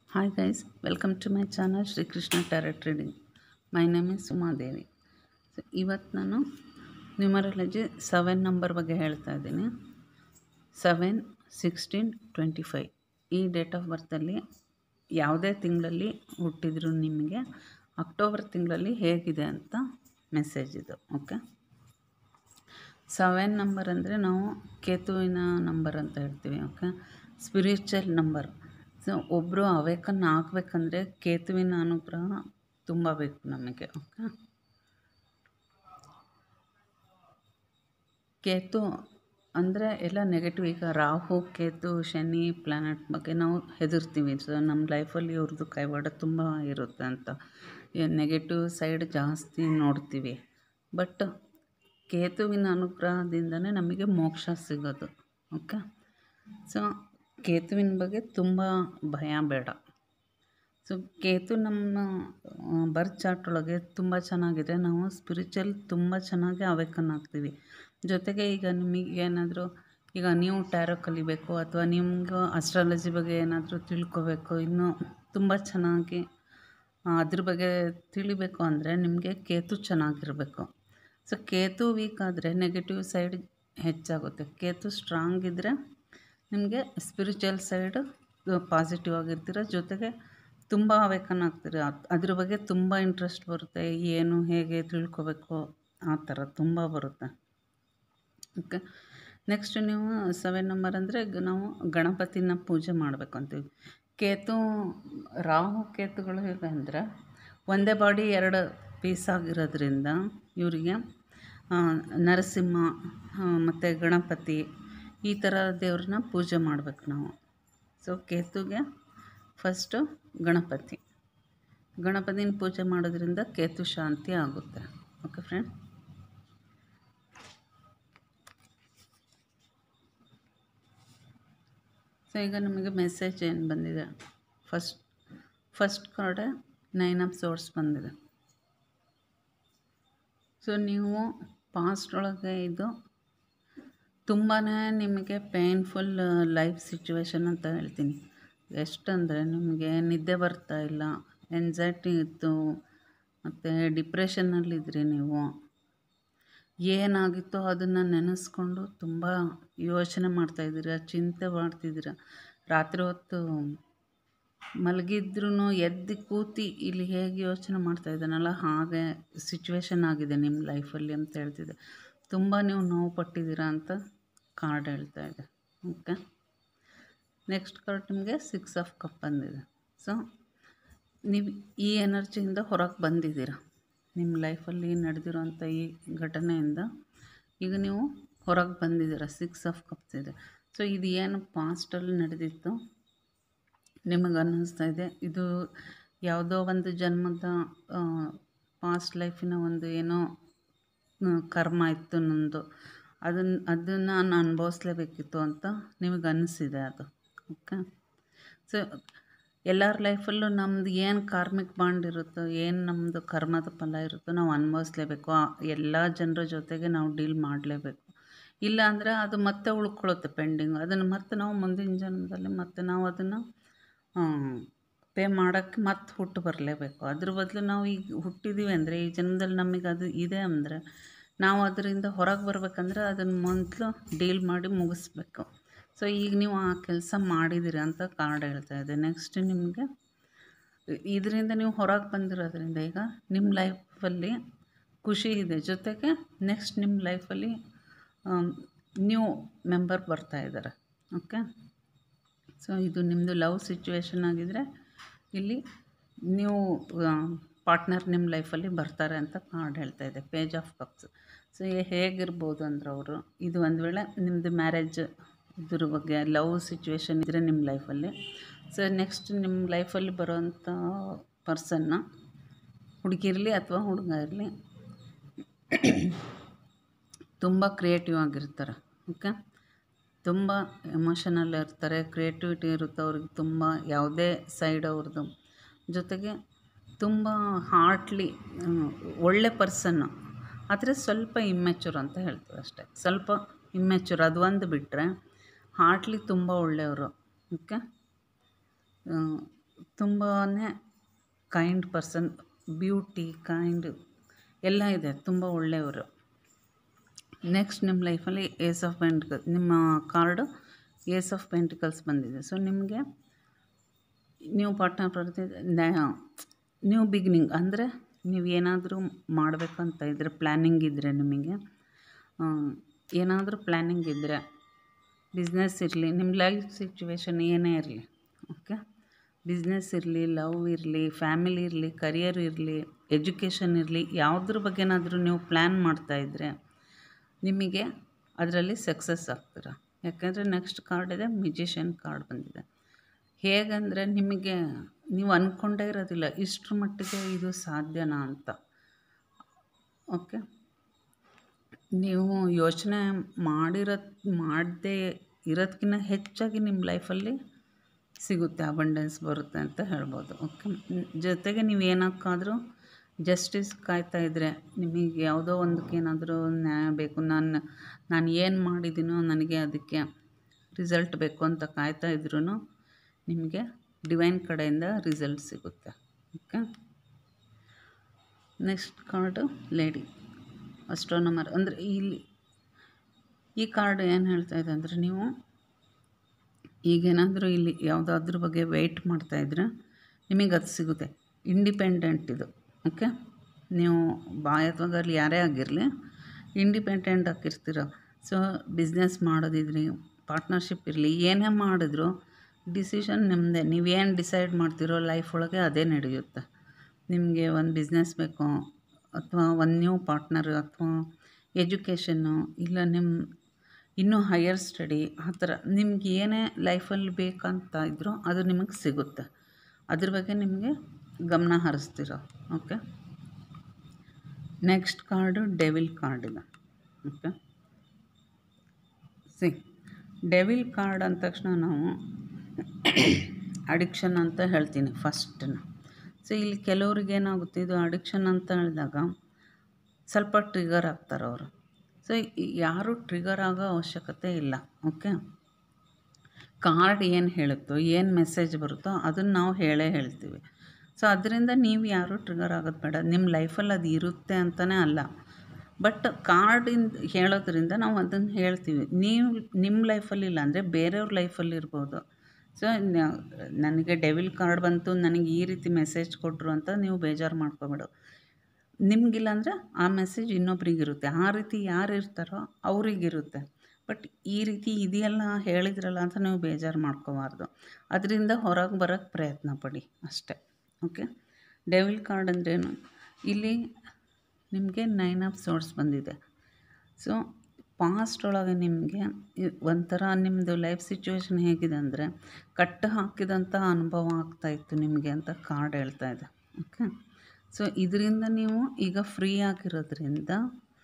Hi guys, welcome to my channel Shri Krishna Tarot Reading. My name is Sumadevi so ಇವತ್ತು ನಾನು numerology seven number ಬಗ್ಗೆ ಹೇಳ್ತಾ ಇದ್ದೀನಿ seven sixteen twenty five ಈ date of ಬರ್ತಲ್ಲಿ ಯಾವುದೇ ತಿಂಗಳಲ್ಲಿ ಹುಟ್ಟಿದ್ರು ನಿಮಗೆ ಅಕ್ಟೋಬರ್ ತಿಂಗಳಲ್ಲಿ ಹೇಗಿದೆ ಅಂತ ಮೆಸೇಜ್ ಇದು ಓಕೆ ಸೆವೆನ್ ನಂಬರ್ ಅಂದರೆ ನಾವು ಕೇತುವಿನ ನಂಬರ್ ಅಂತ ಹೇಳ್ತೀವಿ ಓಕೆ ಸ್ಪಿರಿಚುವಲ್ ನಂಬರ್ ಸೊ ಒಬ್ಬರು ಅವೇಕನ್ ಆಗಬೇಕಂದ್ರೆ ಕೇತುವಿನ ಅನುಗ್ರಹ ತುಂಬ ಬೇಕು ನಮಗೆ ಓಕೆ ಕೇತು ಅಂದರೆ ಎಲ್ಲ ನೆಗೆಟಿವ್ ಈಗ ರಾಹು ಕೇತು ಶನಿ ಪ್ಲ್ಯಾನೆಟ್ ಬಗ್ಗೆ ನಾವು ಹೆದರ್ತೀವಿ ಸೊ ನಮ್ಮ ಲೈಫಲ್ಲಿ ಇವ್ರದ್ದು ಕೈವಾಡ ತುಂಬ ಇರುತ್ತೆ ಅಂತ ನೆಗೆಟಿವ್ ಸೈಡ್ ಜಾಸ್ತಿ ನೋಡ್ತೀವಿ ಬಟ್ ಕೇತುವಿನ ಅನುಗ್ರಹದಿಂದನೇ ನಮಗೆ ಮೋಕ್ಷ ಸಿಗೋದು ಓಕೆ ಸೊ ಕೇತುವಿನ ಬಗ್ಗೆ ತುಂಬ ಭಯ ಬೇಡ ಸೊ ಕೇತು ನಮ್ಮ ಬರ್ತ್ ಚಾರ್ಟ್ ಒಳಗೆ ತುಂಬ ಚೆನ್ನಾಗಿದೆ ನಾವು ಸ್ಪಿರಿಚುವಲ್ ತುಂಬ ಚೆನ್ನಾಗಿ ಅವೇಕನ್ ಆಗ್ತೀವಿ ಜೊತೆಗೆ ಈಗ ನಿಮಗೆ ಏನಾದರೂ ಈಗ ನೀವು ಟ್ಯಾರೋ ಕಲಿಬೇಕು ಅಥವಾ ನಿಮ್ಗೆ ಅಸ್ಟ್ರಾಲಜಿ ಬಗ್ಗೆ ಏನಾದರೂ ತಿಳ್ಕೊಬೇಕು ಇನ್ನೂ ತುಂಬ ಚೆನ್ನಾಗಿ ಅದ್ರ ಬಗ್ಗೆ ತಿಳಿಬೇಕು ಅಂದರೆ ನಿಮಗೆ ಕೇತು ಚೆನ್ನಾಗಿರಬೇಕು ಸೊ ಕೇತು ವೀಕ್ ಆದರೆ ನೆಗೆಟಿವ್ ಸೈಡ್ ಹೆಚ್ಚಾಗುತ್ತೆ ಕೇತು ಸ್ಟ್ರಾಂಗ್ ಇದ್ದರೆ ನಿಮಗೆ ಸ್ಪಿರಿಚುವಲ್ ಸೈಡ್ ಪಾಸಿಟಿವ್ ಆಗಿರ್ತೀರ ಜೊತೆಗೆ ತುಂಬ ಅವೇಕನ್ ಆಗ್ತೀರ ಅದ್ರ ಬಗ್ಗೆ ತುಂಬ ಇಂಟ್ರೆಸ್ಟ್ ಬರುತ್ತೆ ಏನು ಹೇಗೆ ತಿಳ್ಕೊಬೇಕು ಆ ಥರ ತುಂಬ ಬರುತ್ತೆ ಓಕೆ ನೆಕ್ಸ್ಟ್ ನೀವು ಸೆವೆನ್ ನಂಬರ್ ಅಂದರೆ ನಾವು ಗಣಪತಿನ ಪೂಜೆ ಮಾಡಬೇಕು ಅಂತೀವಿ ಕೇತು ರಾಹು ಕೇತುಗಳು ಹೇಗೆ ಅಂದರೆ ಒಂದೇ ಬಾಡಿ ಎರಡು ಪೀಸ್ ಆಗಿರೋದ್ರಿಂದ ಇವರಿಗೆ ನರಸಿಂಹ ಮತ್ತು ಗಣಪತಿ ಈ ಥರ ದೇವ್ರನ್ನ ಪೂಜೆ ಮಾಡಬೇಕು ನಾವು ಸೊ ಕೇತುಗೆ ಫಸ್ಟು ಗಣಪತಿ ಗಣಪತಿನ ಪೂಜೆ ಮಾಡೋದ್ರಿಂದ ಕೇತು ಶಾಂತಿ ಆಗುತ್ತೆ ಓಕೆ ಫ್ರೆಂಡ್ ಸೊ ಈಗ ನಮಗೆ ಮೆಸೇಜ್ ಏನು ಬಂದಿದೆ ಫಸ್ಟ್ ಫಸ್ಟ್ ಕಾರ್ಡೆ ನೈನ್ ಆಫ್ ಸೋರ್ಸ್ ಬಂದಿದೆ ಸೊ ನೀವು ಪಾಸ್ಟ್ ಒಳಗೆ ಇದು ತುಂಬಾ ನಿಮಗೆ ಪೇನ್ಫುಲ್ ಲೈಫ್ ಸಿಚುವೇಶನ್ ಅಂತ ಹೇಳ್ತೀನಿ ಎಷ್ಟಂದರೆ ನಿಮಗೆ ನಿದ್ದೆ ಬರ್ತಾ ಇಲ್ಲ ಎನ್ಸೈಟಿ ಇತ್ತು ಮತ್ತು ಡಿಪ್ರೆಷನ್ನಲ್ಲಿದ್ರಿ ನೀವು ಏನಾಗಿತ್ತೋ ಅದನ್ನು ನೆನೆಸ್ಕೊಂಡು ತುಂಬ ಯೋಚನೆ ಮಾಡ್ತಾಯಿದ್ದೀರ ಚಿಂತೆ ಮಾಡ್ತಿದ್ದೀರ ರಾತ್ರಿ ಹೊತ್ತು ಮಲಗಿದ್ರೂ ಎದ್ದು ಕೂತಿ ಇಲ್ಲಿ ಹೇಗೆ ಯೋಚನೆ ಮಾಡ್ತಾ ಇದ್ದಾನಲ್ಲ ಹಾಗೆ ಸಿಚುವೇಶನ್ ಆಗಿದೆ ನಿಮ್ಮ ಲೈಫಲ್ಲಿ ಅಂತ ಹೇಳ್ತಿದ್ದೆ ತುಂಬ ನೀವು ನೋವು ಪಟ್ಟಿದ್ದೀರಾ ಅಂತ ಕಾರ್ಡ್ ಹೇಳ್ತಾ ಇದೆ ಓಕೆ ನೆಕ್ಸ್ಟ್ ಕಾರ್ಡ್ ನಿಮಗೆ ಸಿಕ್ಸ್ ಆಫ್ ಕಪ್ ಬಂದಿದೆ ಸೊ ನೀವು ಈ ಎನರ್ಜಿಯಿಂದ ಹೊರಗೆ ಬಂದಿದ್ದೀರ ನಿಮ್ಮ ಲೈಫಲ್ಲಿ ನಡೆದಿರೋಂಥ ಈ ಘಟನೆಯಿಂದ ಈಗ ನೀವು ಹೊರಗೆ ಬಂದಿದ್ದೀರ ಸಿಕ್ಸ್ ಆಫ್ ಕಪ್ಸ್ ಇದೆ ಸೊ ಇದು ಏನು ಪಾಸ್ಟಲ್ಲಿ ನಡೆದಿತ್ತು ನಿಮಗೆ ಅನ್ನಿಸ್ತಾ ಇದೆ ಇದು ಯಾವುದೋ ಒಂದು ಜನ್ಮದ ಪಾಸ್ಟ್ ಲೈಫಿನ ಒಂದು ಏನೋ ಕರ್ಮ ಇತ್ತು ನಂದು ಅದನ್ನು ಅದನ್ನು ನಾನು ಅನುಭವಿಸ್ಲೇಬೇಕಿತ್ತು ಅಂತ ನಿಮಗೆ ಅನ್ನಿಸಿದೆ ಅದು ಓಕೆ ಸೊ ಎಲ್ಲರ ಲೈಫಲ್ಲೂ ನಮ್ಮದು ಏನು ಕಾರ್ಮಿಕ್ ಬಾಂಡ್ ಇರುತ್ತೋ ಏನು ನಮ್ಮದು ಕರ್ಮದ ಫಲ ಇರುತ್ತೋ ನಾವು ಅನುಭವಿಸ್ಲೇಬೇಕು ಎಲ್ಲ ಜನರ ಜೊತೆಗೆ ನಾವು ಡೀಲ್ ಮಾಡಲೇಬೇಕು ಇಲ್ಲ ಅಂದರೆ ಅದು ಮತ್ತೆ ಉಳ್ಕೊಳ್ಳುತ್ತೆ ಪೆಂಡಿಂಗ್ ಅದನ್ನು ಮತ್ತೆ ನಾವು ಮುಂದಿನ ಜನ್ಮದಲ್ಲಿ ಮತ್ತೆ ನಾವು ಅದನ್ನು ಪೇ ಮಾಡೋಕ್ಕೆ ಮತ್ತೆ ಹುಟ್ಟು ಬರಲೇಬೇಕು ಅದ್ರ ಬದಲು ನಾವು ಈಗ ಹುಟ್ಟಿದ್ದೀವಿ ಅಂದರೆ ಈ ಜನ್ಮದಲ್ಲಿ ನಮಗೆ ಅದು ಇದೆ ಅಂದರೆ ನಾವು ಅದರಿಂದ ಹೊರಗೆ ಬರ್ಬೇಕಂದ್ರೆ ಅದನ್ನು ಮೊದಲು ಡೀಲ್ ಮಾಡಿ ಮುಗಿಸ್ಬೇಕು ಸೊ ಈಗ ನೀವು ಆ ಕೆಲಸ ಮಾಡಿದ್ದೀರಿ ಅಂತ ಕಾರ್ಡ್ ಹೇಳ್ತಾ ಇದೆ ನೆಕ್ಸ್ಟ್ ನಿಮಗೆ ಇದರಿಂದ ನೀವು ಹೊರಗೆ ಬಂದಿರೋದ್ರಿಂದ ಈಗ ನಿಮ್ಮ ಲೈಫಲ್ಲಿ ಖುಷಿ ಇದೆ ಜೊತೆಗೆ ನೆಕ್ಸ್ಟ್ ನಿಮ್ಮ ಲೈಫಲ್ಲಿ ನ್ಯೂ ಮೆಂಬರ್ ಬರ್ತಾ ಇದ್ದಾರೆ ಓಕೆ ಸೊ ಇದು ನಿಮ್ಮದು ಲವ್ ಸಿಚುವೇಶನ್ ಆಗಿದ್ದರೆ ಇಲ್ಲಿ ನೀವು ಪಾರ್ಟ್ನರ್ ನಿಮ್ಮ ಲೈಫಲ್ಲಿ ಬರ್ತಾರೆ ಅಂತ ಕಾರ್ಡ್ ಹೇಳ್ತಾ ಇದೆ ಪೇಜ್ ಆಫ್ ಕಪ್ಸ್ ಸೊ ಹೇಗಿರ್ಬೋದು ಅಂದ್ರೆ ಅವರು ಇದು ಒಂದು ವೇಳೆ ನಿಮ್ಮದು ಮ್ಯಾರೇಜ್ ಇದ್ರ ಬಗ್ಗೆ ಲವ್ ಸಿಚುವೇಶನ್ ಇದ್ದರೆ ನಿಮ್ಮ ಲೈಫಲ್ಲಿ ಸೊ ನೆಕ್ಸ್ಟ್ ನಿಮ್ಮ ಲೈಫಲ್ಲಿ ಬರೋವಂಥ ಪರ್ಸನ್ನ ಹುಡುಗಿರಲಿ ಅಥವಾ ಹುಡುಗ ಇರಲಿ ತುಂಬ ಕ್ರಿಯೇಟಿವ್ ಆಗಿರ್ತಾರೆ ಓಕೆ ತುಂಬ ಎಮೋಷನಲ್ ಇರ್ತಾರೆ ಕ್ರಿಯೇಟಿವಿಟಿ ಇರುತ್ತೆ ಅವ್ರಿಗೆ ತುಂಬ ಯಾವುದೇ ಸೈಡ್ ಅವ್ರದ್ದು ಜೊತೆಗೆ ತುಂಬ ಹಾರ್ಟ್ಲಿ ಒಳ್ಳೆ ಪರ್ಸನ್ನು ಆದರೆ ಸ್ವಲ್ಪ ಇಮ್ಮೆಚೂರ್ ಅಂತ ಹೇಳ್ತೀವಿ ಅಷ್ಟೇ ಸ್ವಲ್ಪ ಇಮ್ಮೆಚೂರ್ ಅದು ಒಂದು ಬಿಟ್ಟರೆ ಹಾರ್ಟ್ಲಿ ತುಂಬ ಒಳ್ಳೆಯವರು ಓಕೆ ತುಂಬಾ ಕೈಂಡ್ ಪರ್ಸನ್ ಬ್ಯೂಟಿ ಕೈಂಡ್ ಎಲ್ಲ ಇದೆ ತುಂಬ ಒಳ್ಳೆಯವರು ನೆಕ್ಸ್ಟ್ ನಿಮ್ಮ ಲೈಫಲ್ಲಿ ಏಸ್ ಆಫ್ ಪೆಂಟಿಕಲ್ ನಿಮ್ಮ ಕಾರ್ಡು ಏಸ್ ಆಫ್ ಪೆಂಟಿಕಲ್ಸ್ ಬಂದಿದೆ ಸೊ ನಿಮಗೆ ನೀವು ಪಾರ್ಟ್ನರ್ ಪ್ರತಿ ನ್ಯೂ ಬಿಗಿನಿಂಗ್ ಅಂದರೆ ನೀವು ಏನಾದರೂ ಮಾಡಬೇಕಂತ ಇದ್ದರೆ ಪ್ಲ್ಯಾನಿಂಗ್ ಇದ್ದರೆ ನಿಮಗೆ ಏನಾದರೂ ಪ್ಲ್ಯಾನಿಂಗ್ ಇದ್ದರೆ ಬಿಸ್ನೆಸ್ ಇರಲಿ ನಿಮ್ಮ ಲೈಫ್ ಸಿಚುವೇಶನ್ ಏನೇ ಇರಲಿ ಓಕೆ ಬಿಸ್ನೆಸ್ ಇರಲಿ ಲವ್ ಇರಲಿ ಫ್ಯಾಮಿಲಿ ಇರಲಿ ಕರಿಯರ್ ಇರಲಿ ಎಜುಕೇಷನ್ ಇರಲಿ ಯಾವುದ್ರ ಬಗ್ಗೆನಾದರೂ ನೀವು ಪ್ಲ್ಯಾನ್ ಮಾಡ್ತಾಯಿದ್ರೆ ನಿಮಗೆ ಅದರಲ್ಲಿ ಸಕ್ಸಸ್ ಆಗ್ತೀರ ಯಾಕೆಂದರೆ ನೆಕ್ಸ್ಟ್ ಕಾರ್ಡ್ ಇದೆ ಮ್ಯೂಜಿಷಿಯನ್ ಕಾರ್ಡ್ ಬಂದಿದೆ ಹೇಗಂದರೆ ನಿಮಗೆ ನೀವು ಅಂದ್ಕೊಂಡೇ ಇರೋದಿಲ್ಲ ಇಷ್ಟರ ಮಟ್ಟಿಗೆ ಇದು ಸಾಧ್ಯನಾ ಅಂತ ಓಕೆ ನೀವು ಯೋಚನೆ ಮಾಡಿರೋ ಮಾಡದೇ ಇರೋದಕ್ಕಿಂತ ಹೆಚ್ಚಾಗಿ ನಿಮ್ಮ ಲೈಫಲ್ಲಿ ಸಿಗುತ್ತೆ ಅಬಂಡೆನ್ಸ್ ಬರುತ್ತೆ ಅಂತ ಹೇಳ್ಬೋದು ಓಕೆ ಜೊತೆಗೆ ನೀವು ಏನಕ್ಕಾದರೂ ಜಸ್ಟಿಸ್ ಕಾಯ್ತಾ ಇದ್ದರೆ ನಿಮಗೆ ಯಾವುದೋ ಒಂದಕ್ಕೆ ಏನಾದರೂ ನ್ಯಾಯ ಬೇಕು ನಾನು ನಾನು ಏನು ಮಾಡಿದ್ದೀನೋ ನನಗೆ ಅದಕ್ಕೆ ರಿಸಲ್ಟ್ ಬೇಕು ಅಂತ ಕಾಯ್ತಾ ಇದ್ರೂ ನಿಮಗೆ ಡಿವೈನ್ ಕಡೆಯಿಂದ ರಿಸಲ್ಟ್ ಸಿಗುತ್ತೆ okay next card lady astronomer ಅಂದರೆ ಇಲ್ಲಿ ಈ ಕಾರ್ಡ್ ಏನು ಹೇಳ್ತಾ ಇದೆ ಅಂದರೆ ನೀವು ಈಗೇನಾದರೂ ಇಲ್ಲಿ ಯಾವುದಾದ್ರ ಬಗ್ಗೆ ವೆಯ್ಟ್ ಮಾಡ್ತಾಯಿದ್ರೆ ನಿಮಗೆ ಅದು ಸಿಗುತ್ತೆ ಇಂಡಿಪೆಂಡೆಂಟ್ ಇದು ಓಕೆ ನೀವು ಬಾಯ್ ಅಥವಾ ಗರ್ಲ್ ಯಾರೇ ಆಗಿರಲಿ ಇಂಡಿಪೆಂಡೆಂಟ್ ಆಗಿರ್ತೀರ ಸೊ ಬಿಸ್ನೆಸ್ ಮಾಡೋದಿದ್ರಿ ಪಾರ್ಟ್ನರ್ಶಿಪ್ ಇರಲಿ ಏನೇ ಮಾಡಿದ್ರು ಡಿಸಿಷನ್ ನಿಮ್ಮದೇ ನೀವೇನು ಡಿಸೈಡ್ ಮಾಡ್ತೀರೋ ಲೈಫ್ ಒಳಗೆ ಅದೇ ನಡೆಯುತ್ತೆ ನಿಮಗೆ ಒಂದು ಬಿಸ್ನೆಸ್ ಬೇಕು ಅಥವಾ ಒಂದು ನ್ಯೂ ಪಾರ್ಟ್ನರ್ ಅಥವಾ ಎಜುಕೇಷನ್ನು ಇಲ್ಲ ನಿಮ್ಮ ಇನ್ನೂ ಹೈಯರ್ ಸ್ಟಡಿ ಆ ಥರ ನಿಮ್ಗೆ ಏನೇ ಲೈಫಲ್ಲಿ ಬೇಕಂತ ಇದ್ರೋ ಅದು ನಿಮಗೆ ಸಿಗುತ್ತೆ ಅದ್ರ ಬಗ್ಗೆ ನಿಮಗೆ ಗಮನ ಹರಿಸ್ತೀರ okay next card devil card ಇದೆ ಓಕೆ ಸಿ ಡೆವಿಲ್ ಕಾರ್ಡ್ ಅಂದ ತಕ್ಷಣ ನಾವು ಅಡಿಕ್ಷನ್ ಅಂತ ಹೇಳ್ತೀನಿ ಫಸ್ಟನ್ನ ಸೊ ಇಲ್ಲಿ ಕೆಲವ್ರಿಗೆ ಏನಾಗುತ್ತೆ ಇದು ಅಡಿಕ್ಷನ್ ಅಂತ ಹೇಳಿದಾಗ ಸ್ವಲ್ಪ ಟ್ರಿಗರ್ ಆಗ್ತಾರೆ ಅವರು ಸೊ ಯಾರೂ ಟ್ರಿಗರ್ ಆಗೋ ಅವಶ್ಯಕತೆ ಇಲ್ಲ ಓಕೆ ಕಾರ್ಡ್ ಏನು ಹೇಳುತ್ತೋ ಏನು ಮೆಸೇಜ್ ಬರುತ್ತೋ ಅದನ್ನು ನಾವು ಹೇಳೇ ಹೇಳ್ತೀವಿ ಸೊ ಅದರಿಂದ ನೀವು ಯಾರೂ ಟ್ರಿಗರ್ ಆಗೋದು ಬೇಡ ನಿಮ್ಮ ಲೈಫಲ್ಲಿ ಅದು ಇರುತ್ತೆ ಅಂತಲೇ ಅಲ್ಲ ಬಟ್ ಕಾರ್ಡಿಂದ ಹೇಳೋದ್ರಿಂದ ನಾವು ಅದನ್ನು ಹೇಳ್ತೀವಿ ನೀವು ನಿಮ್ಮ ಲೈಫಲ್ಲಿ ಇಲ್ಲ ಅಂದರೆ ಬೇರೆಯವ್ರ ಲೈಫಲ್ಲಿ ಇರ್ಬೋದು ಸೊ ನನಗೆ ಡೆವಿಲ್ ಕಾರ್ಡ್ ಬಂತು ನನಗೆ ಈ ರೀತಿ ಮೆಸೇಜ್ ಕೊಟ್ಟರು ಅಂತ ನೀವು ಬೇಜಾರು ಮಾಡ್ಕೋಬೇಡ ನಿಮಗಿಲ್ಲ ಅಂದರೆ ಆ ಮೆಸೇಜ್ ಇನ್ನೊಬ್ರಿಗಿರುತ್ತೆ ಆ ರೀತಿ ಯಾರು ಇರ್ತಾರೋ ಅವ್ರಿಗಿರುತ್ತೆ ಬಟ್ ಈ ರೀತಿ ಇದೆಯಲ್ಲ ಹೇಳಿದ್ರಲ್ಲ ಅಂತ ನೀವು ಬೇಜಾರು ಮಾಡ್ಕೋಬಾರ್ದು ಅದರಿಂದ ಹೊರಗೆ ಬರೋಕ್ಕೆ ಪ್ರಯತ್ನ ಪಡಿ ಅಷ್ಟೇ ಓಕೆ ಡೆವಿಲ್ ಕಾರ್ಡ್ ಅಂದ್ರೇನು ಇಲ್ಲಿ ನಿಮಗೆ ನೈನ್ ಆಫ್ ಸೋರ್ಸ್ ಬಂದಿದೆ ಸೊ ಪಾಸ್ಟ್ ಒಳಗೆ ನಿಮಗೆ ಒಂಥರ ನಿಮ್ಮದು ಲೈಫ್ ಸಿಚುವೇಶನ್ ಹೇಗಿದೆ ಅಂದರೆ ಕಟ್ಟು ಹಾಕಿದಂಥ ಅನುಭವ ಆಗ್ತಾಯಿತ್ತು ನಿಮಗೆ ಅಂತ ಕಾರ್ಡ್ ಹೇಳ್ತಾ ಇದೆ ಓಕೆ ಸೊ ಇದರಿಂದ ನೀವು ಈಗ ಫ್ರೀ ಆಗಿರೋದ್ರಿಂದ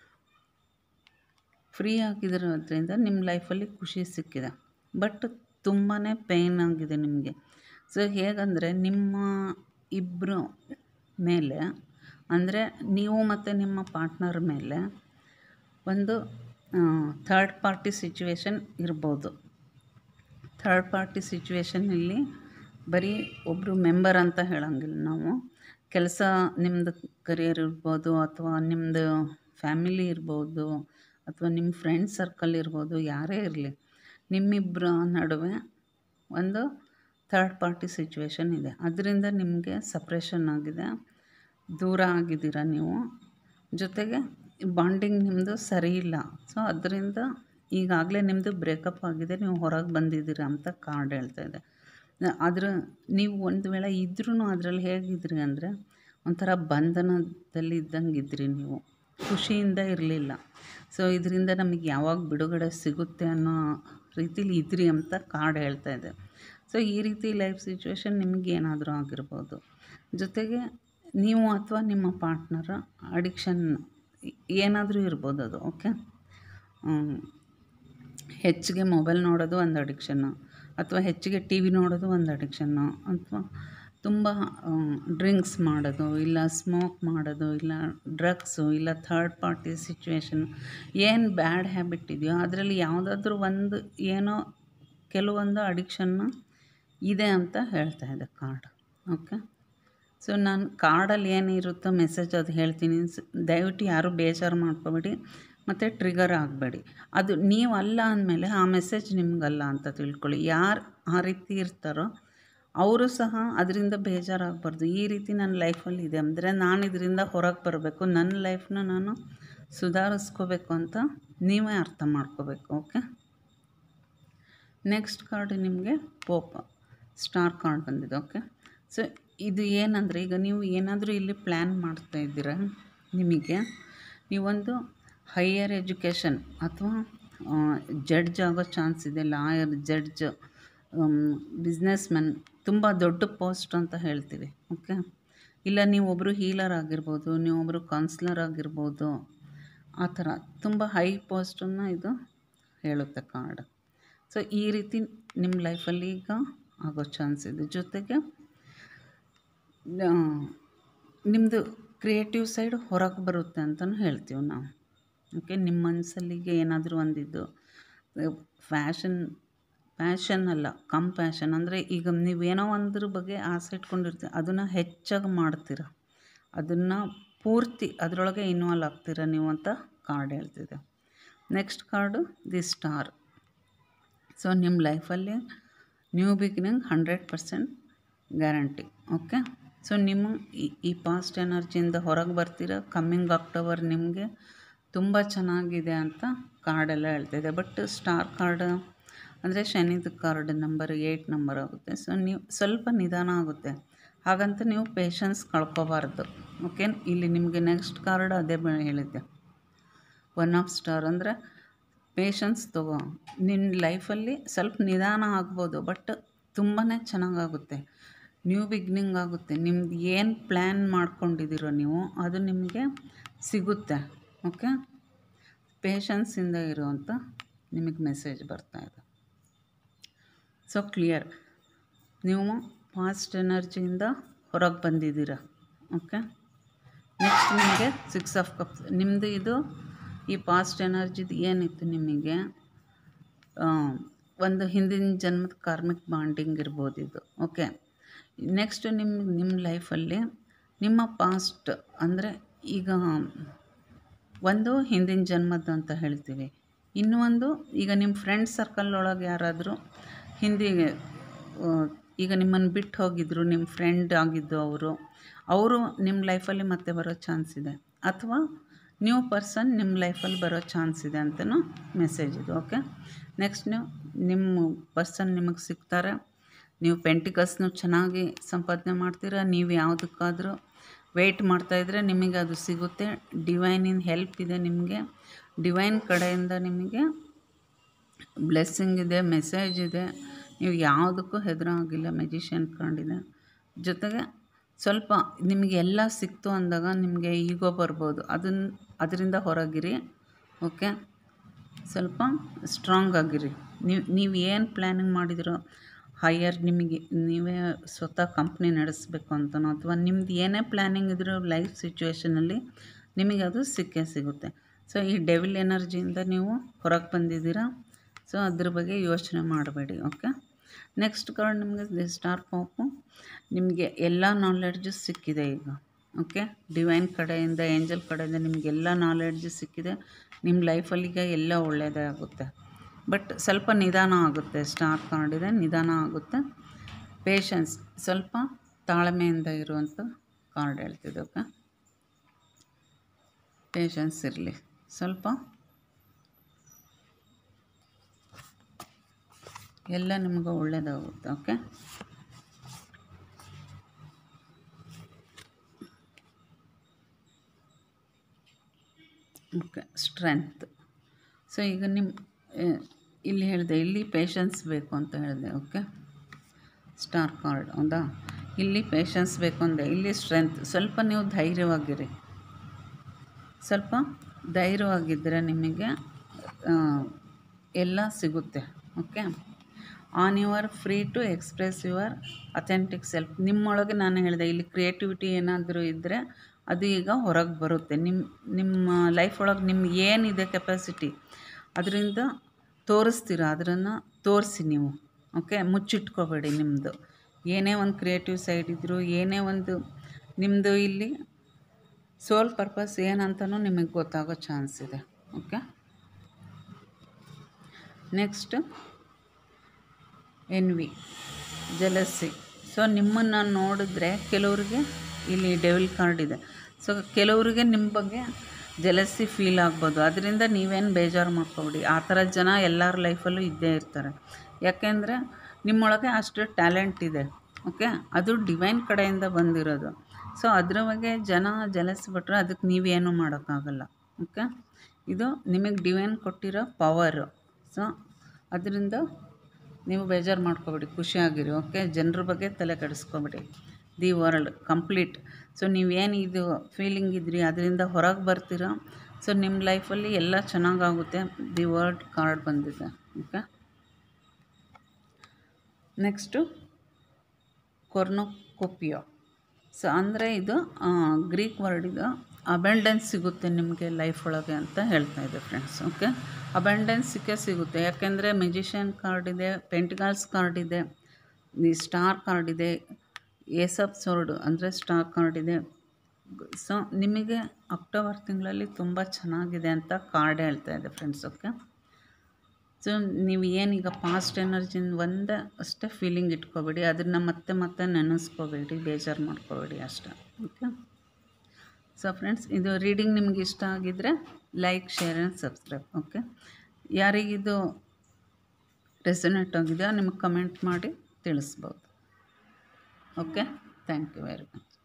ಫ್ರೀ ಆಗಿರೋದ್ರಿಂದ ನಿಮ್ಮ ಲೈಫಲ್ಲಿ ಖುಷಿ ಸಿಕ್ಕಿದೆ ಬಟ್ ತುಂಬಾ ಪೇಯ್ನ್ ಆಗಿದೆ ನಿಮಗೆ ಸೊ ಹೇಗಂದರೆ ನಿಮ್ಮ ಇಬ್ಬರು ಮೇಲೆ ಅಂದರೆ ನೀವು ಮತ್ತು ನಿಮ್ಮ ಪಾರ್ಟ್ನರ್ ಮೇಲೆ ಒಂದು ಥರ್ಡ್ ಪಾರ್ಟಿ ಸಿಚುವೇಶನ್ ಇರ್ಬೋದು ಥರ್ಡ್ ಪಾರ್ಟಿ ಸಿಚುವೇಶನಲ್ಲಿ ಬರೀ ಒಬ್ಬರು ಮೆಂಬರ್ ಅಂತ ಹೇಳೋಂಗಿಲ್ಲ ನಾವು ಕೆಲಸ ನಿಮ್ಮದು ಕರಿಯರ್ ಇರ್ಬೋದು ಅಥವಾ ನಿಮ್ಮದು ಫ್ಯಾಮಿಲಿ ಇರ್ಬೋದು ಅಥವಾ ನಿಮ್ಮ ಫ್ರೆಂಡ್ ಸರ್ಕಲ್ ಇರ್ಬೋದು ಯಾರೇ ಇರಲಿ ನಿಮ್ಮಿಬ್ಬರ ನಡುವೆ ಒಂದು ಥರ್ಡ್ ಪಾರ್ಟಿ ಸಿಚುವೇಶನ್ ಇದೆ ಅದರಿಂದ ನಿಮಗೆ ಸಪ್ರೇಷನ್ ಆಗಿದೆ ದೂರ ಆಗಿದ್ದೀರ ನೀವು ಜೊತೆಗೆ ಬಾಂಡಿಂಗ್ ನಿಮ್ಮದು ಸರಿ ಇಲ್ಲ ಸೊ ಅದರಿಂದ ಈಗಾಗಲೇ ನಿಮ್ಮದು ಬ್ರೇಕಪ್ ಆಗಿದೆ ನೀವು ಹೊರಗೆ ಬಂದಿದ್ದೀರ ಅಂತ ಕಾರ್ಡ್ ಹೇಳ್ತಾ ಇದೆ ಆದ್ರೆ ನೀವು ಒಂದು ವೇಳೆ ಇದ್ರೂ ಅದರಲ್ಲಿ ಹೇಗಿದ್ರಿ ಅಂದರೆ ಒಂಥರ ಬಂಧನದಲ್ಲಿ ಇದ್ದಂಗೆ ಇದ್ರಿ ನೀವು ಖುಷಿಯಿಂದ ಇರಲಿಲ್ಲ ಸೊ ಇದರಿಂದ ನಮಗೆ ಯಾವಾಗ ಬಿಡುಗಡೆ ಸಿಗುತ್ತೆ ಅನ್ನೋ ರೀತಿಲಿ ಇದ್ರಿ ಅಂತ ಕಾರ್ಡ್ ಹೇಳ್ತಾ ಇದೆ ಸೊ ಈ ರೀತಿ ಲೈಫ್ ಸಿಚುವೇಶನ್ ನಿಮಗೆ ಏನಾದರೂ ಆಗಿರ್ಬೋದು ಜೊತೆಗೆ ನೀವು ಅಥವಾ ನಿಮ್ಮ ಪಾರ್ಟ್ನರ ಅಡಿಕ್ಷನ್ ಏನಾದರೂ ಇರ್ಬೋದು ಅದು ಓಕೆ ಹೆಚ್ಚಿಗೆ ಮೊಬೈಲ್ ನೋಡೋದು ಒಂದು ಅಡಿಕ್ಷನ್ನು ಅಥವಾ ಹೆಚ್ಚಿಗೆ ಟಿ ವಿ ನೋಡೋದು ಒಂದು ಅಡಿಕ್ಷನ್ನು ಅಥವಾ ತುಂಬ ಡ್ರಿಂಕ್ಸ್ ಮಾಡೋದು ಇಲ್ಲ ಸ್ಮೋಕ್ ಮಾಡೋದು ಇಲ್ಲ ಡ್ರಗ್ಸು ಇಲ್ಲ ಥರ್ಡ್ ಪಾರ್ಟಿ ಸಿಚುವೇಶನ್ ಏನು ಬ್ಯಾಡ್ ಹ್ಯಾಬಿಟ್ ಇದೆಯೋ ಅದರಲ್ಲಿ ಯಾವುದಾದ್ರೂ ಒಂದು ಏನೋ ಕೆಲವೊಂದು ಅಡಿಕ್ಷನ್ನು ಇದೆ ಅಂತ ಹೇಳ್ತಾ ಇದೆ ಕಾರ್ಡ್ ಓಕೆ ಸೊ ನಾನು ಕಾರ್ಡಲ್ಲಿ ಏನಿರುತ್ತೋ ಮೆಸೇಜ್ ಅದು ಹೇಳ್ತೀನಿ ಸ್- ದಯವಿಟ್ಟು ಯಾರೂ ಬೇಜಾರು ಮಾಡ್ಕೋಬೇಡಿ ಮತ್ತು ಟ್ರಿಗರ್ ಆಗಬೇಡಿ ಅದು ನೀವು ಅಲ್ಲ ಅಂದಮೇಲೆ ಆ ಮೆಸೇಜ್ ನಿಮಗಲ್ಲ ಅಂತ ತಿಳ್ಕೊಳ್ಳಿ ಯಾರು ಆ ರೀತಿ ಇರ್ತಾರೋ ಅವರು ಸಹ ಅದರಿಂದ ಬೇಜಾರಾಗಬಾರ್ದು ಈ ರೀತಿ ನನ್ನ ಲೈಫಲ್ಲಿ ಇದೆ ಅಂದರೆ ನಾನು ಇದರಿಂದ ಹೊರಗೆ ಬರಬೇಕು ನನ್ನ ಲೈಫ್ನ ನಾನು ಸುಧಾರಿಸ್ಕೋಬೇಕು ಅಂತ ನೀವೇ ಅರ್ಥ ಮಾಡ್ಕೋಬೇಕು ಓಕೆ ನೆಕ್ಸ್ಟ್ ಕಾರ್ಡ್ ನಿಮಗೆ ಪೋಪ ಸ್ಟಾರ್ ಕಾರ್ಡ್ ಬಂದಿದೆ ಓಕೆ ಸೊ ಇದು ಏನಂದರೆ ಈಗ ನೀವು ಏನಾದರೂ ಇಲ್ಲಿ ಪ್ಲ್ಯಾನ್ ಮಾಡ್ತಾ ಇದ್ದೀರಾ ನಿಮಗೆ ನೀವೊಂದು ಹೈಯರ್ ಎಜುಕೇಷನ್ ಅಥವಾ ಜಡ್ಜ್ ಆಗೋ ಚಾನ್ಸ್ ಇದೆ ಲಾಯರ್ ಜಡ್ಜ್ ಬಿಸ್ನೆಸ್ ಮ್ಯಾನ್ ತುಂಬ ದೊಡ್ಡ ಪೋಸ್ಟ್ ಅಂತ ಹೇಳ್ತೀವಿ ಓಕೆ ಇಲ್ಲ ನೀವೊಬ್ಬರು ಹೀಲರ್ ಆಗಿರ್ಬೋದು ನೀವೊಬ್ಬರು ಕೌನ್ಸ್ಲರ್ ಆಗಿರ್ಬೋದು ಆ ಥರ ತುಂಬ ಹೈ ಪೋಸ್ಟನ್ನು ಇದು ಹೇಳುತ್ತೆ ಕಾರ್ಡ್ ಸೊ ಈ ರೀತಿ ನಿಮ್ಮ ಲೈಫಲ್ಲಿ ಈಗ ಆಗೋ ಚಾನ್ಸ್ ಇದೆ ಜೊತೆಗೆ ನಿಮ್ಮದು ಕ್ರಿಯೇಟಿವ್ ಸೈಡ್ ಹೊರಗೆ ಬರುತ್ತೆ ಅಂತಲೂ ಹೇಳ್ತೀವಿ ನಾವು ಓಕೆ ನಿಮ್ಮ ಮನಸ್ಸಲ್ಲಿಗೆ ಏನಾದರೂ ಒಂದಿದ್ದು ಫ್ಯಾಷನ್ ಪ್ಯಾಷನ್ ಅಲ್ಲ ಕಮ್ ಪ್ಯಾಷನ್ ಅಂದರೆ ಈಗ ನೀವೇನೋ ಒಂದ್ರ ಬಗ್ಗೆ ಆಸೆ ಇಟ್ಕೊಂಡಿರ್ತೀರ ಅದನ್ನು ಹೆಚ್ಚಾಗಿ ಮಾಡ್ತೀರ ಅದನ್ನು ಪೂರ್ತಿ ಅದರೊಳಗೆ ಇನ್ವಾಲ್ವ್ ಆಗ್ತೀರ ನೀವು ಅಂತ ಕಾರ್ಡ್ ಹೇಳ್ತಿದೆ next card the star so ನಿಮ್ಮ ಲೈಫಲ್ಲಿ new beginning hundred percent guarantee okay so ನಿಮ್ಮ ಈ- ಈ ಪಾಸ್ಟ್ ಎನರ್ಜಿಯಿಂದ ಹೊರಗೆ ಬರ್ತೀರ ಕಮ್ಮಿಂಗ್ ಅಕ್ಟೋಬರ್ ನಿಮಗೆ ತುಂಬ ಚೆನ್ನಾಗಿದೆ ಅಂತ ಕಾರ್ಡೆಲ್ಲ ಹೇಳ್ತಿದೆ ಬಟ್ ಸ್ಟಾರ್ ಕಾರ್ಡ್ ಅಂದರೆ ಶನಿದ ಕಾರ್ಡ್ ನಂಬರ್ ಏಯ್ಟ್ ನಂಬರ್ ಆಗುತ್ತೆ ಸೊ ನೀವು ಸ್ವಲ್ಪ ನಿಧಾನ ಆಗುತ್ತೆ ಹಾಗಂತ ನೀವು ಪೇಷನ್ಸ್ ಕಳ್ಕೊಬಾರ್ದು ಓಕೆ ಇಲ್ಲಿ ನಿಮಗೆ ನೆಕ್ಸ್ಟ್ ಕಾರ್ಡ್ ಅದೇ ಬ- ಹೇಳಿದ್ದೆ ಒನ್ ಆಫ್ ಸ್ಟಾರ್ ಅಂದರೆ ಪೇಷನ್ಸ್ ತಗೋ ನಿನ್ನ ಲೈಫಲ್ಲಿ ಸ್ವಲ್ಪ ನಿಧಾನ ಆಗ್ಬೋದು ಬಟ್ ತುಂಬಾ ಚೆನ್ನಾಗಾಗುತ್ತೆ ನ್ಯೂ ಬಿಗ್ನಿಂಗ್ ಆಗುತ್ತೆ ನಿಮ್ದು ಏನು ಪ್ಲ್ಯಾನ್ ಮಾಡ್ಕೊಂಡಿದ್ದೀರೋ ನೀವು ಅದು ನಿಮಗೆ ಸಿಗುತ್ತೆ ಓಕೆ ಪೇಷನ್ಸಿಂದ ಇರು ಅಂತ ನಿಮಗೆ ಮೆಸೇಜ್ ಬರ್ತಾ ಇದೆ ಸೊ ಕ್ಲಿಯರ್ ನೀವು ಪಾಸ್ಟ್ ಎನರ್ಜಿಯಿಂದ ಹೊರಗೆ ಬಂದಿದ್ದೀರ ಓಕೆ ನೆಕ್ಸ್ಟ್ ನಿಮಗೆ ಸಿಕ್ಸ್ ಆಫ್ ಕಪ್ಸ್ ನಿಮ್ಮದು ಇದು ಈ ಪಾಸ್ಟ್ ಎನರ್ಜಿದು ಏನಿತ್ತು ನಿಮಗೆ ಆ, ಒಂದು ಹಿಂದಿನ ಜನ್ಮದ ಕಾರ್ಮಿಕ್ ಬಾಂಡಿಂಗ್ ಇರ್ಬೋದು ಇದು ಓಕೆ ನೆಕ್ಸ್ಟ್ ನಿಮ್ಮ ನಿಮ್ಮ ಲೈಫಲ್ಲಿ ನಿಮ್ಮ ಪಾಸ್ಟ್ ಅಂದರೆ ಈಗ ಒಂದು ಹಿಂದಿನ ಜನ್ಮದ್ದು ಅಂತ ಹೇಳ್ತೀವಿ ಇನ್ನೂ ಒಂದು ಈಗ ನಿಮ್ಮ ಫ್ರೆಂಡ್ ಸರ್ಕಲ್ ಒಳಗೆ ಯಾರಾದರೂ ಹಿಂದಿಗೆ ಆ, ಈಗ ನಿಮ್ಮನ್ನು ಬಿಟ್ಟು ಹೋಗಿದ್ರು ನಿಮ್ಮ ಫ್ರೆಂಡ್ ಆಗಿದ್ದು ಅವರು ಅವರು ನಿಮ್ಮ ಲೈಫಲ್ಲಿ ಮತ್ತೆ ಬರೋ ಚಾನ್ಸ್ ಇದೆ ಅಥವಾ ನ್ಯೂ ಪರ್ಸನ್ ನಿಮ್ಮ ಲೈಫಲ್ಲಿ ಬರೋ ಚಾನ್ಸ್ ಇದೆ ಅಂತಲೂ ಮೆಸೇಜ್ ಇದು ಓಕೆ ನೆಕ್ಸ್ಟ್ ನೀವು ನಿಮ್ಮ ಪರ್ಸನ್ ನಿಮಗೆ ಸಿಗ್ತಾರೆ ನೀವು ಪೆಂಟಿಕಲ್ಸ್ನು ಚೆನ್ನಾಗಿ ಸಂಪಾದನೆ ಮಾಡ್ತೀರಾ ನೀವು ಯಾವುದಕ್ಕಾದರೂ ವೆಯ್ಟ್ ಮಾಡ್ತಾಯಿದ್ರೆ ನಿಮಗೆ ಅದು ಸಿಗುತ್ತೆ ಡಿವೈನಿನ ಹೆಲ್ಪ್ ಇದೆ ನಿಮಗೆ ಡಿವೈನ್ ಕಡೆಯಿಂದ ನಿಮಗೆ ಬ್ಲೆಸ್ಸಿಂಗ್ ಇದೆ ಮೆಸೇಜ್ ಇದೆ ನೀವು ಯಾವುದಕ್ಕೂ ಹೆದರೋ ಆಗಿಲ್ಲ ಮೆಜಿಷಿಯನ್ ಕಂಡಿದೆ ಜೊತೆಗೆ ಸ್ವಲ್ಪ ನಿಮಗೆ ಎಲ್ಲ ಸಿಕ್ತು ಅಂದಾಗ ನಿಮಗೆ ಈಗೋ ಬರ್ಬೋದು ಅದನ್ನ ಅದರಿಂದ ಹೊರಗಿರಿ ಓಕೆ ಸ್ವಲ್ಪ ಸ್ಟ್ರಾಂಗ್ ಆಗಿರಿ ನೀವು ನೀವು ಏನು ಪ್ಲ್ಯಾನಿಂಗ್ ಮಾಡಿದಿರೋ ಹೈಯರ್ ನಿಮಗೆ ನೀವೇ ಸ್ವತಃ ಕಂಪ್ನಿ ನಡೆಸಬೇಕು ಅಂತನೋ ಅಥವಾ ನಿಮ್ದು ಏನೇ ಪ್ಲ್ಯಾನಿಂಗ್ ಇದ್ರೂ ಲೈಫ್ ಸಿಚುವೇಷನಲ್ಲಿ ನಿಮಗೆ ಅದು ಸಿಕ್ಕೇ ಸಿಗುತ್ತೆ ಸೊ ಈ ಡೆವಿಲ್ ಎನರ್ಜಿಯಿಂದ ನೀವು ಹೊರಗೆ ಬಂದಿದ್ದೀರಾ ಸೊ ಅದ್ರ ಬಗ್ಗೆ ಯೋಚನೆ ಮಾಡಬೇಡಿ ಓಕೆ ನೆಕ್ಸ್ಟ್ ಕಾರ್ಡ್ ನಿಮಗೆ ಸ್ಟಾರ್ ಪಾಪು ನಿಮಗೆ ಎಲ್ಲ ನಾಲೆಡ್ಜು ಸಿಕ್ಕಿದೆ ಈಗ ಓಕೆ ಡಿವೈನ್ ಕಡೆಯಿಂದ ಏಂಜಲ್ ಕಡೆಯಿಂದ ನಿಮಗೆಲ್ಲ ನಾಲೆಡ್ಜು ಸಿಕ್ಕಿದೆ ನಿಮ್ಮ ಲೈಫಲ್ಲಿಗೆ ಎಲ್ಲ ಒಳ್ಳೆಯದೇ ಆಗುತ್ತೆ ಬಟ್ ಸ್ವಲ್ಪ ನಿಧಾನ ಆಗುತ್ತೆ ಸ್ಟಾರ್ ಕಾರ್ಡ್ ಇದೆ ನಿಧಾನ ಆಗುತ್ತೆ ಪೇಷನ್ಸ್ ಸ್ವಲ್ಪ ತಾಳ್ಮೆಯಿಂದ ಇರುವಂಥ ಕಾರ್ಡ್ ಹೇಳ್ತಿದೆ ಓಕೆ ಪೇಷನ್ಸ್ ಇರಲಿ ಸ್ವಲ್ಪ ಎಲ್ಲ ನಿಮ್ಗೆ ಒಳ್ಳೆಯದಾಗುತ್ತೆ ಓಕೆ ಓಕೆ ಸ್ಟ್ರೆಂತ್ ಸೊ ಈಗ ನಿಮ್ಮ ಆ, ಇಲ್ಲಿ ಹೇಳಿದೆ ಇಲ್ಲಿ ಪೇಷನ್ಸ್ ಬೇಕು ಅಂತ ಹೇಳಿದೆ ಓಕೆ ಸ್ಟಾರ್ ಕಾರ್ಡ್ ಹೌದಾ ಇಲ್ಲಿ ಪೇಷನ್ಸ್ ಬೇಕು ಅಂದೆ ಇಲ್ಲಿ ಸ್ಟ್ರೆಂತ್ ಸ್ವಲ್ಪ ನೀವು ಧೈರ್ಯವಾಗಿರಿ ಸ್ವಲ್ಪ ಧೈರ್ಯವಾಗಿದ್ದರೆ ನಿಮಗೆ ಆ, ಎಲ್ಲ ಸಿಗುತ್ತೆ okay and you're free to express your authentic self ನಿಮ್ಮೊಳಗೆ ನಾನು ಹೇಳಿದೆ ಇಲ್ಲಿ ಕ್ರಿಯೇಟಿವಿಟಿ ಏನಾದರೂ ಇದ್ದರೆ ಅದು ಈಗ ಹೊರಗೆ ಬರುತ್ತೆ ನಿಮ್ಮ ನಿಮ್ಮ ಲೈಫ್ ಒಳಗೆ ನಿಮ್ಗೆ ಏನಿದೆ ಕೆಪಾಸಿಟಿ ಅದರಿಂದ ತೋರಿಸ್ತೀರ ಅದನ್ನು ತೋರಿಸಿ ನೀವು ಓಕೆ ಮುಚ್ಚಿಟ್ಕೋಬೇಡಿ ನಿಮ್ಮದು ಏನೇ ಒಂದು ಕ್ರಿಯೇಟಿವ್ ಸೈಡ್ ಇದ್ದರೂ ಏನೇ ಒಂದು ನಿಮ್ಮದು ಇಲ್ಲಿ ಸೋಲ್ ಪರ್ಪಸ್ ಏನಂತನೂ ನಿಮಗೆ ಗೊತ್ತಾಗೋ ಚಾನ್ಸ್ ಇದೆ okay next envy jealousy so ನಿಮ್ಮನ್ನು ನೋಡಿದ್ರೆ ಕೆಲವ್ರಿಗೆ ಇಲ್ಲಿ ಡೆವಿಲ್ ಕಾರ್ಡ್ ಇದೆ ಸೊ ಕೆಲವರಿಗೆ ನಿಮ್ಮ ಬಗ್ಗೆ ಜಲಸ್ಸಿ ಫೀಲ್ ಆಗ್ಬೋದು ಅದರಿಂದ ನೀವೇನು ಬೇಜಾರು ಮಾಡ್ಕೊಬಿಡಿ ಆ ಥರ ಜನ ಎಲ್ಲರ ಲೈಫಲ್ಲೂ ಇದ್ದೇ ಇರ್ತಾರೆ ಯಾಕೆಂದರೆ ನಿಮ್ಮೊಳಗೆ ಅಷ್ಟು ಟ್ಯಾಲೆಂಟ್ ಇದೆ ಓಕೆ ಅದು ಡಿವೈನ್ ಕಡೆಯಿಂದ ಬಂದಿರೋದು ಸೊ ಅದ್ರ ಬಗ್ಗೆ ಜನ ಜಲಸ್ ಬಿಟ್ರೆ ಅದಕ್ಕೆ ನೀವೇನು ಮಾಡೋಕ್ಕಾಗಲ್ಲ ಓಕೆ ಇದು ನಿಮಗೆ ಡಿವೈನ್ ಕೊಟ್ಟಿರೋ ಪವರು ಸೊ ಅದರಿಂದ ನೀವು ಬೇಜಾರು ಮಾಡ್ಕೊಬೇಡಿ ಖುಷಿಯಾಗಿರಿ ಓಕೆ ಜನರ ಬಗ್ಗೆ ತಲೆ ಕೆಡಿಸ್ಕೊಬೇಡಿ ದಿ ವರ್ಲ್ಡ್ ಕಂಪ್ಲೀಟ್ ಸೊ ನೀವೇನು ಇದು ಫೀಲಿಂಗ್ ಇದ್ರಿ ಅದರಿಂದ ಹೊರಗೆ ಬರ್ತೀರಾ ಸೊ ನಿಮ್ಮ ಲೈಫಲ್ಲಿ ಎಲ್ಲ ಚೆನ್ನಾಗಾಗುತ್ತೆ ದಿ ವರ್ಲ್ಡ್ ಕಾರ್ಡ್ ಬಂದಿದೆ ಓಕೆ ನೆಕ್ಸ್ಟು ಕೊರ್ನೊಕೊಪಿಯೋ ಸೊ ಅಂದರೆ ಇದು ಗ್ರೀಕ್ ವರ್ಡ್ ಇದು ಅಬೆಂಡೆನ್ಸ್ ಸಿಗುತ್ತೆ ನಿಮಗೆ ಲೈಫ್ ಒಳಗೆ ಅಂತ ಹೇಳ್ತಾ ಇದೆ ಫ್ರೆಂಡ್ಸ್ ಓಕೆ ಅಬೆಂಡೆನ್ಸ್ ಸಿಕ್ಕೇ ಸಿಗುತ್ತೆ ಯಾಕೆಂದರೆ ಮೆಜಿಷಿಯನ್ ಕಾರ್ಡ್ ಇದೆ ಪೆಂಟಿಗಾಲ್ಸ್ ಕಾರ್ಡ್ ಇದೆ ಈ ಸ್ಟಾರ್ ಕಾರ್ಡ್ ಇದೆ ಏಸಪ್ ಸೋರ್ಡ್ ಅಂದರೆ ಸ್ಟಾರ್ ಕಾರ್ಡ್ ಇದೆ ಸೊ ನಿಮಗೆ ಅಕ್ಟೋಬರ್ ತಿಂಗಳಲ್ಲಿ ತುಂಬ ಚೆನ್ನಾಗಿದೆ ಅಂತ ಕಾರ್ಡ್ ಹೇಳ್ತಾ ಇದೆ ಫ್ರೆಂಡ್ಸ್ ಓಕೆ ಸೊ ನೀವು ಏನೀಗ ಪಾಸ್ಟ್ ಎನರ್ಜಿನ ಒಂದೇ ಅಷ್ಟೇ ಫೀಲಿಂಗ್ ಇಟ್ಕೋಬೇಡಿ ಅದನ್ನು ಮತ್ತೆ ಮತ್ತೆ ನೆನೆಸ್ಕೋಬೇಡಿ ಬೇಜಾರು ಮಾಡ್ಕೋಬೇಡಿ ಅಷ್ಟೇ ಓಕೆ ಸೊ ಫ್ರೆಂಡ್ಸ್ ಇದು ರೀಡಿಂಗ್ ನಿಮ್ಗೆ ಇಷ್ಟ ಆಗಿದ್ದರೆ like share and subscribe okay ಯಾರಿಗಿದು ರೆಸನೇಟ್ ಆಗಿದೆಯೋ ನಿಮಗೆ ಕಮೆಂಟ್ ಮಾಡಿ ತಿಳಿಸ್ಬೋದು okay thank you very much